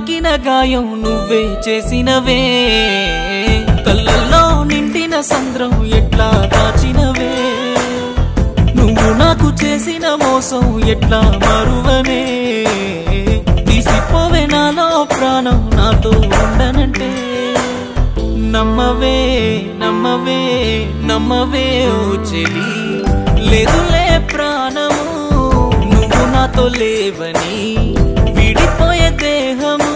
తాకిన గాయం నువ్వే చేసినవే కళ్ళల్లో నిండిన సంద్రం ఎట్లా దాచినవే నువ్వు నాకు చేసిన మోసం ఎట్లా మరువనే తీసిపోవే నాలో ప్రాణం నాతో ఉండనంటే నమ్మవే నమ్మవే నమ్మవే ఓ చెలి లేదులే ప్రాణము నువ్వు నాతో లేవని విడిపోయే దేహము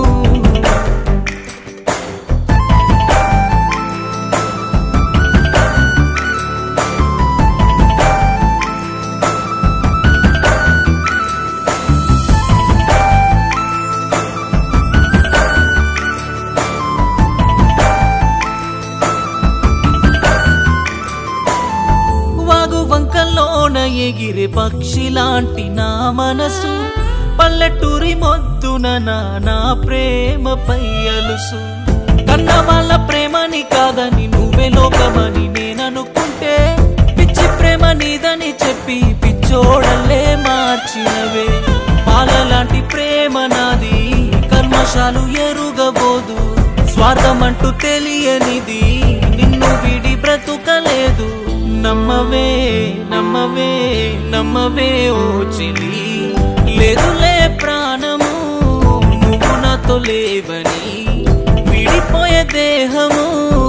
వాగు వంకల్లోన ఎగిరే పక్షిలాంటి నా మనసు పల్లెటూరి మొద్దున నా నా ప్రేమపై అలుసు కన్న వాళ్ళ ప్రేమని కాదని నువ్వే లోకమని నేననుకుంటే పిచ్చి ప్రేమ నీదని చెప్పి పిచ్చోడల్లే మార్చినవే పాలలాంటి ప్రేమ నాది కర్మశాలు ఎరుగబోదు స్వార్థమంటూ తెలియనిది నిన్ను విడి బ్రతుకలేదు నమ్మవే నమ్మవే నమ్మవే ఓ చెలి లేదులే ప్రాణము నువ్వు నాతో లేవని విడిపోయే దేహము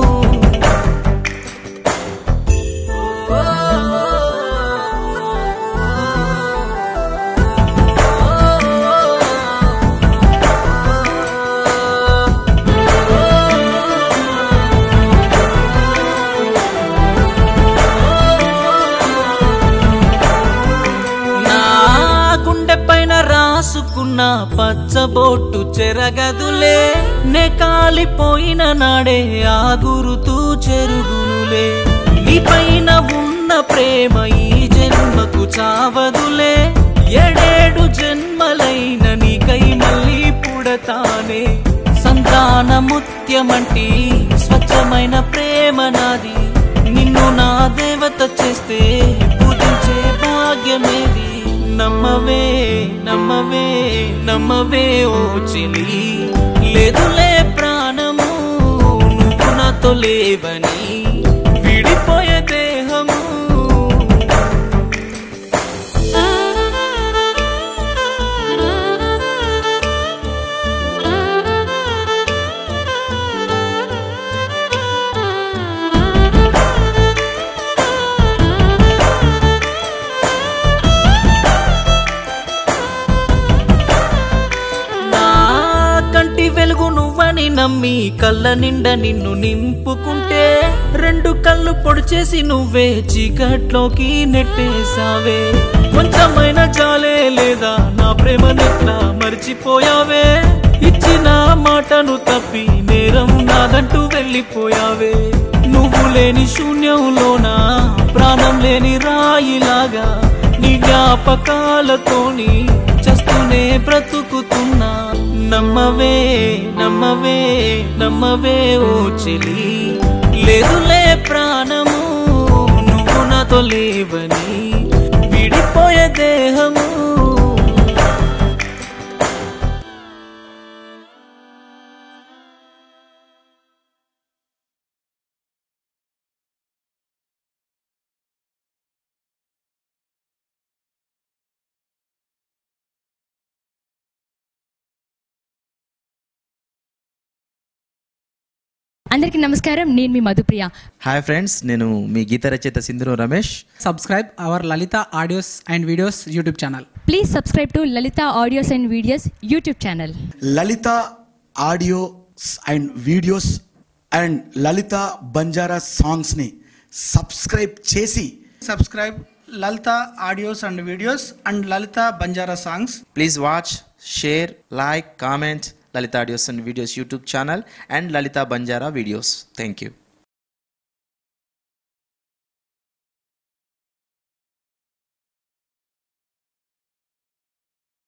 నా గుండె పైన రాసుకున్న పచ్చబొట్టు చెరగదులే నే కాలిపోయిన నాడే ఆ గురుతూ చెరుగునులే నీ పైన ఉన్న ప్రేమ ఈ జన్మకు చావదులే ఏడేడు జన్మలైన నీకై మళ్ళీ పుడతానే సంతాన ముత్యమంటి స్వచ్ఛమైన ప్రేమ నాది నిన్ను నా దేవత చేస్తే పూజించే భాగ్యమేది నమ్మవే నమ్మవే నమ్మవే ఓ చెలి లేదులే ప్రాణము నువ్వు నాతో లేవని విడిపోయే దేహము నా కంటి వెలుగు నువ్వని నమ్మి కళ్ళ నిండా నిన్ను నింపుకుంటే రెండు కళ్ళు పొడిచేసి నువ్వే చీకట్లోకి నెట్టేశావే కొంచెమైన జాలే లేదా నా ప్రేమనెట్లా మర్చిపోయావే ఇచ్చిన మాటను తప్పి నేరం నాదంటూ వెళ్ళిపోయావే నువ్వు లేని శూన్యంలోన ప్రాణం లేని రాయిలాగా నీ జ్ఞాపకాలతోని చస్తూనే బ్రతుకుతున్నా నమ్మవే నమ్మవే నమ్మవే ఓ చెలి లేదులే ప్రాణము నువ్వు నాతో లేవని విడిపోయే దేహము అందరికీ నమస్కారం నేను మీ మధుప్రియ హాయ్ ఫ్రెండ్స్ నేను మీ గీత రచయిత Sindhuru Ramesh subscribe our Lalita audios and videos YouTube channel. Please subscribe to Lalita audios and videos YouTube channel Lalita audios and videos and Lalita Banjara సాంగ్స్ని సబ్స్క్రైబ్ చేసి Subscribe Lalita audios and videos and Lalita Banjara songs. Please watch share like comment Lalita audios and videos YouTube channel and Lalita Banjara videos thank you